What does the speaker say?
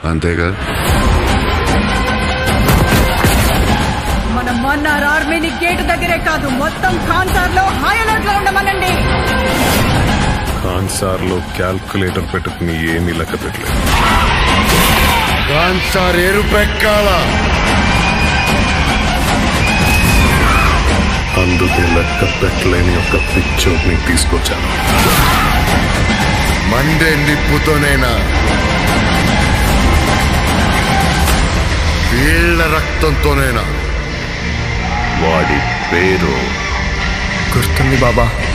అంతేగా మన మన్నార్ ఆర్మీని గేటు దగ్గరే కాదు మొత్తం ఖాన్సార్ లో హై అలర్ట్ లో ఉండమనండి కాన్సార్ లో క్యాల్కులేటర్ పెట్టుకుని ఏమీ లెక్క పెట్టలేదు కాన్సార్ ఎరుపెక్కాల అందుకే లెక్క పెట్టలేని ఒక పిక్చర్ని తీసుకొచ్చాను మండే నిప్పుతోనేనా వీళ్ళ రక్తంతోనేనా వాడి పేరు గుర్తుంది బాబా